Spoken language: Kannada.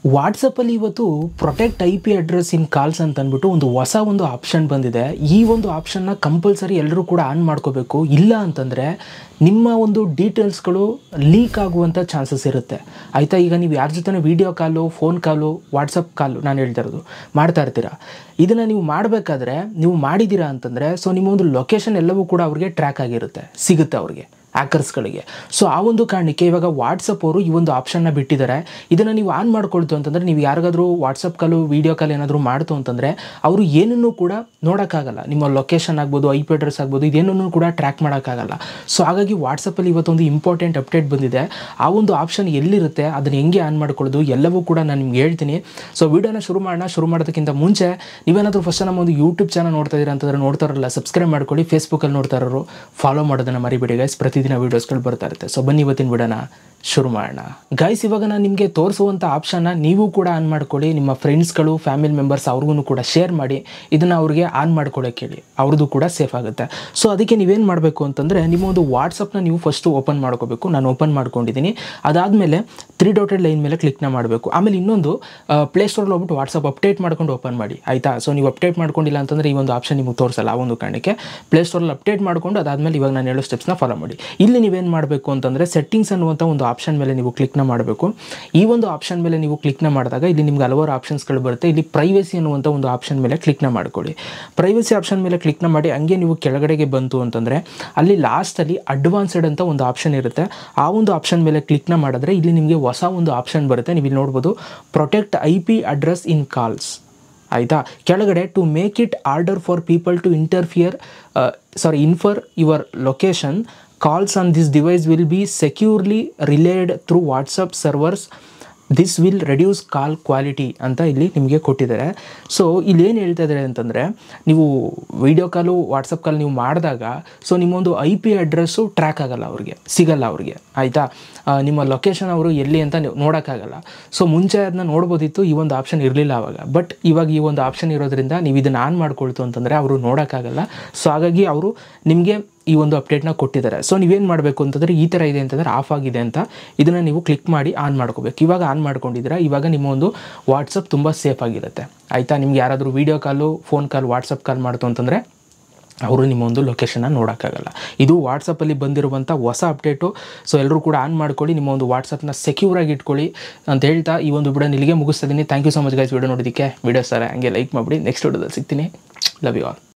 ವಾಟ್ಸಪ್ಪಲ್ಲಿ ಇವತ್ತು protect I P address in calls ಅಂತ ಅಂದ್ಬಿಟ್ಟು ಒಂದು ಹೊಸ ಒಂದು ಆಪ್ಷನ್ ಬಂದಿದೆ ಈ ಒಂದು ಆಪ್ಷನ್ನ ಕಂಪಲ್ಸರಿ ಎಲ್ಲರೂ ಕೂಡ ಆನ್ ಮಾಡ್ಕೋಬೇಕು ಇಲ್ಲ ಅಂತಂದರೆ ನಿಮ್ಮ ಒಂದು ಡೀಟೇಲ್ಸ್ಗಳು ಲೀಕ್ ಆಗುವಂಥ ಚಾನ್ಸಸ್ ಇರುತ್ತೆ ಆಯಿತಾ ಈಗ ನೀವು ಯಾರ ಜೊತೆ video call phone call WhatsApp call ನಾನು ಹೇಳ್ತಾ ಇರೋದು ಮಾಡ್ತಾ ಇರ್ತೀರಾ ಇದನ್ನು ನೀವು ಮಾಡಬೇಕಾದ್ರೆ ನೀವು ಮಾಡಿದ್ದೀರಾ ಅಂತಂದರೆ ಸೊ ನಿಮ್ಮ ಒಂದು ಲೊಕೇಶನ್ ಎಲ್ಲವೂ ಕೂಡ ಅವ್ರಿಗೆ ಟ್ರ್ಯಾಕ್ ಆಗಿರುತ್ತೆ ಸಿಗುತ್ತೆ ಅವ್ರಿಗೆ ಹ್ಯಾಕರ್ಸ್ಗಳಿಗೆ ಸೊ ಆ ಒಂದು ಕಾರಣಕ್ಕೆ ಇವಾಗ ವಾಟ್ಸಪ್ ಅವರು ಈ ಒಂದು ಆಪ್ಷನ್ನ ಬಿಟ್ಟಿದ್ದಾರೆ ಇದನ್ನು ನೀವು ಆನ್ ಮಾಡ್ಕೊಳ್ತು ಅಂತಂದರೆ ನೀವು ಯಾರಿಗಾದ್ರೂ ವಾಟ್ಸಪ್ ಕಾಲು ವೀಡಿಯೋ ಕಾಲ್ ಏನಾದರೂ ಮಾಡ್ತು ಅಂತಂದರೆ ಅವರು ಏನನ್ನೂ ಕೂಡ ನೋಡೋಕ್ಕಾಗಲ್ಲ ನಿಮ್ಮ ಲೊಕೇಶನ್ ಆಗ್ಬೋದು ಐ ಪಿ ಅಡ್ರೆಸ್ ಆಗ್ಬೋದು ಇದೇನನ್ನು ಕೂಡ ಟ್ರ್ಯಾಕ್ ಮಾಡೋಕ್ಕಾಗಲ್ಲ ಸೊ ಹಾಗಾಗಿ ವಾಟ್ಸಪ್ಪಲ್ಲಿ ಇವತ್ತೊಂದು ಇಂಪಾರ್ಟೆಂಟ್ ಅಪ್ಡೇಟ್ ಬಂದಿದೆ ಆ ಒಂದು ಆಪ್ಷನ್ ಎಲ್ಲಿರುತ್ತೆ ಅದನ್ನು ಹೆಂಗೆ ಆನ್ ಮಾಡ್ಕೊಳ್ಳೋದು ಎಲ್ಲವೂ ಕೂಡ ನಾನು ನಿಮ್ಗೆ ಹೇಳ್ತೀನಿ ಸೊ ವೀಡಿಯೋನ ಶುರು ಮಾಡೋಣ ಶುರು ಮಾಡೋದಕ್ಕಿಂತ ಮುಂಚೆ ನೀವೇನಾದರೂ ಫಸ್ಟ್ ನಮ್ಮ ಒಂದು ಯೂಟ್ಯೂಬ್ ಚಾನಲ್ ನೋಡ್ತಾ ಇದ್ದೀರಾ ಅಂತಂದ್ರೆ ನೋಡ್ತಾ ಇರಲ್ಲ ಸಬ್ಸ್ಕ್ರೈಬ್ ಮಾಡ್ಕೊಳ್ಳಿ ಫೇಸ್ಬುಕ್ಕಲ್ಲಿ ನೋಡ್ತಾ ಇರೋರು ಫಾಲೋ ಮಾಡೋದನ್ನು ಮರಿಬೇಡಿ ಗೈಸ್ ಪ್ರತಿದಿನ ವೀಡಿಯೋಸ್ಗಳು ಬರ್ತಾ ಇರುತ್ತೆ ಸೊ ಬನ್ನಿ ಇವತ್ತಿನ ವಿಡಿಯೋನ ಶುರು ಮಾಡೋಣ ಗೈಸ್ ಇವಾಗ ನಾನು ನಿಮಗೆ ತೋರಿಸುವಂಥ ಆಪ್ಷನ್ನ ನೀವು ಕೂಡ ಆನ್ ಮಾಡ್ಕೊಳ್ಳಿ ನಿಮ್ಮ ಫ್ರೆಂಡ್ಸ್ಗಳು ಫ್ಯಾಮಿಲಿ ಮೆಂಬರ್ಸ್ ಅವ್ರಿಗೂ ಕೂಡ ಶೇರ್ ಮಾಡಿ ಇದನ್ನು ಅವ್ರಿಗೆ ಆನ್ ಮಾಡ್ಕೊಳ್ಳೋಕೆ ಹೇಳಿ ಅವ್ರದ್ದು ಕೂಡ ಸೇಫ್ ಆಗುತ್ತೆ ಸೊ ಅದಕ್ಕೆ ನೀವೇನು ಮಾಡಬೇಕು ಅಂತಂದರೆ ನಿಮ್ಮ ಒಂದು ವಾಟ್ಸಪ್ನ ನೀವು ಫಸ್ಟು ಓಪನ್ ಮಾಡ್ಕೋಬೇಕು ನಾನು ಓಪನ್ ಮಾಡ್ಕೊಂಡಿದ್ದೀನಿ ಅದಾದಮೇಲೆ ತ್ರೀ ಡಾಟೆಡ್ ಲೈನ್ ಮೇಲೆ ಕ್ಲಿಕ್ನ ಮಾಡಬೇಕು ಆಮೇಲೆ ಇನ್ನೊಂದು ಪ್ಲೇಸ್ಟೋರಲ್ಲಿ ಹೋಗ್ಬಿಟ್ಟು ವಾಟ್ಸಪ್ ಅಪ್ಡೇಟ್ ಮಾಡ್ಕೊಂಡು ಓಪನ್ ಮಾಡಿ ಆಯಿತಾ ಸೊ ನೀವು ಅಪ್ಡೇಟ್ ಮಾಡ್ಕೊಂಡಿಲ್ಲ ಅಂತಂದರೆ ಈ ಒಂದು ಆಪ್ಷನ್ ನಿಮಗೆ ತೋರಿಸಲ್ಲ ಆ ಒಂದು ಕಾರಣಕ್ಕೆ ಪ್ಲೇಸ್ಟೋರಲ್ಲಿ ಅಪ್ಡೇಟ್ ಮಾಡ್ಕೊಂಡು ಅದಾದಮೇಲೆ ಇವಾಗ ನಾನು ಹೇಳೋ ಸ್ಟೆಪ್ಸ್ನ ಫಾಲೋ ಮಾಡಿ ಇಲ್ಲಿ ನೀವೇನು ಮಾಡಬೇಕು ಅಂತಂದರೆ ಸೆಟ್ಟಿಂಗ್ಸ್ ಅನ್ನುವಂಥ ಒಂದು ಆಪ್ಷನ್ ಮೇಲೆ ನೀವು ಕ್ಲಿಕ್ನ ಮಾಡಬೇಕು ಈ ಒಂದು ಆಪ್ಷನ್ ಮೇಲೆ ನೀವು ಕ್ಲಿಕ್ನ ಮಾಡಿದಾಗ ಇಲ್ಲಿ ನಿಮ್ಗೆ ಹಲವಾರು ಆಪ್ಷನ್ಸ್ಗಳು ಬರುತ್ತೆ ಇಲ್ಲಿ ಪ್ರೈವಸಿ ಅನ್ನುವಂಥ ಒಂದು ಆಪ್ಷನ್ ಮೇಲೆ ಕ್ಲಿಕ್ನ ಮಾಡ್ಕೊಳ್ಳಿ ಪ್ರೈವಸಿ ಆಪ್ಷನ್ ಮೇಲೆ ಕ್ಲಿಕ್ನ ಮಾಡಿ ಹಂಗೆ ನೀವು ಕೆಳಗಡೆಗೆ ಬಂತು ಅಂತಂದರೆ ಅಲ್ಲಿ ಲಾಸ್ಟಲ್ಲಿ ಅಡ್ವಾನ್ಸ್ಡ್ ಅಂತ ಒಂದು ಆಪ್ಷನ್ ಇರುತ್ತೆ ಆ ಒಂದು ಆಪ್ಷನ್ ಮೇಲೆ ಕ್ಲಿಕ್ನ ಮಾಡಿದ್ರೆ ಇಲ್ಲಿ ನಿಮಗೆ ಹೊಸ ಒಂದು ಆಪ್ಷನ್ ಬರುತ್ತೆ ನೀವು ಇಲ್ಲಿ ನೋಡ್ಬೋದು protect I P address in calls ಆಯಿತಾ ಕೆಳಗಡೆ to make it harder for people to interfere sorry infer your location calls on this device will be securely relayed through WhatsApp servers this will reduce call quality ಅಂತ ಇಲ್ಲಿ ನಿಮಗೆ ಕೊಟ್ಟಿದ್ದಾರೆ ಸೊ ಇಲ್ಲಿ ಏನು ಹೇಳ್ತಾ ಇದ್ದಾರೆ ಅಂತಂದರೆ ನೀವು ವಿಡಿಯೋ ಕಾಲು ವಾಟ್ಸಪ್ ಕಾಲ್ ನೀವು ಮಾಡಿದಾಗ ಸೊ ನಿಮ್ಮೊಂದು ಐ ಪಿ ಅಡ್ರೆಸ್ಸು ಟ್ರ್ಯಾಕ್ ಆಗಲ್ಲ ಅವ್ರಿಗೆ ಸಿಗಲ್ಲ ಅವ್ರಿಗೆ ಆಯಿತಾ ನಿಮ್ಮ ಲೊಕೇಶನ್ ಅವರು ಎಲ್ಲಿ ಅಂತ ನೀವು ನೋಡೋಕ್ಕಾಗಲ್ಲ ಸೊ ಮುಂಚೆ ಅದನ್ನ ನೋಡ್ಬೋದಿತ್ತು ಈ ಒಂದು ಆಪ್ಷನ್ ಇರಲಿಲ್ಲ ಆವಾಗ ಬಟ್ ಇವಾಗ ಈ ಒಂದು ಆಪ್ಷನ್ ಇರೋದ್ರಿಂದ ನೀವು ಇದನ್ನು ಆನ್ ಮಾಡ್ಕೊಳ್ತು ಅಂತಂದರೆ ಅವರು ನೋಡೋಕ್ಕಾಗಲ್ಲ ಸೊ ಹಾಗಾಗಿ ಅವರು ನಿಮಗೆ ಈ ಒಂದು ಅಪ್ಡೇಟ್ನ ಕೊಟ್ಟಿದ್ದಾರೆ ಸೊ ನೀವೇನು ಮಾಡಬೇಕು ಅಂತಂದರೆ ಈ ಥರ ಇದೆ ಅಂತಂದರೆ ಆಫ್ ಆಗಿದೆ ಅಂತ ಇದನ್ನು ನೀವು ಕ್ಲಿಕ್ ಮಾಡಿ ಆನ್ ಮಾಡ್ಕೋಬೇಕು ಇವಾಗ ಆನ್ ಮಾಡ್ಕೊಂಡಿದ್ದೀರಾ ಇವಾಗ ನಿಮ್ಮ ಒಂದು ವಾಟ್ಸಪ್ ತುಂಬ ಸೇಫ್ ಆಗಿರುತ್ತೆ ಆಯಿತಾ ನಿಮ್ಗೆ ಯಾರಾದರೂ video call phone call WhatsApp call ಮಾಡ್ತು ಅಂತಂದರೆ ಅವರು ನಿಮ್ಮ ಒಂದು ಲೊಕೇಶನ್ನ ನೋಡೋಕ್ಕಾಗಲ್ಲ ಇದು ವಾಟ್ಸಪ್ಪಲ್ಲಿ ಬಂದಿರುವಂಥ ಹೊಸ ಅಪ್ಡೇಟು ಸೊ ಎಲ್ಲರೂ ಕೂಡ ಆನ್ ಮಾಡ್ಕೊಳ್ಳಿ ನಿಮ್ಮ ಒಂದು ವಾಟ್ಸಪ್ನ ಸೆಕ್ಯೂರಾಗಿ ಇಟ್ಕೊಳ್ಳಿ ಅಂತ ಹೇಳ್ತಾ ಈ ಒಂದು ವಿಡಿಯೋ ಇಲ್ಲಿಗೆ ಮುಗಿಸ್ತಿದ್ದೀನಿ thank you so much guys video ನೋಡೋದಕ್ಕೆ ವಿಡಿಯೋ ಸರ್ ಹಂಗೆ ಲೈಕ್ ಮಾಡಿಬಿಡಿ ನೆಕ್ಸ್ಟ್ ವಿಡಿಯೋದಲ್ಲಿ ಸಿಗ್ತೀನಿ ಲವ್ ಯು ಆಲ್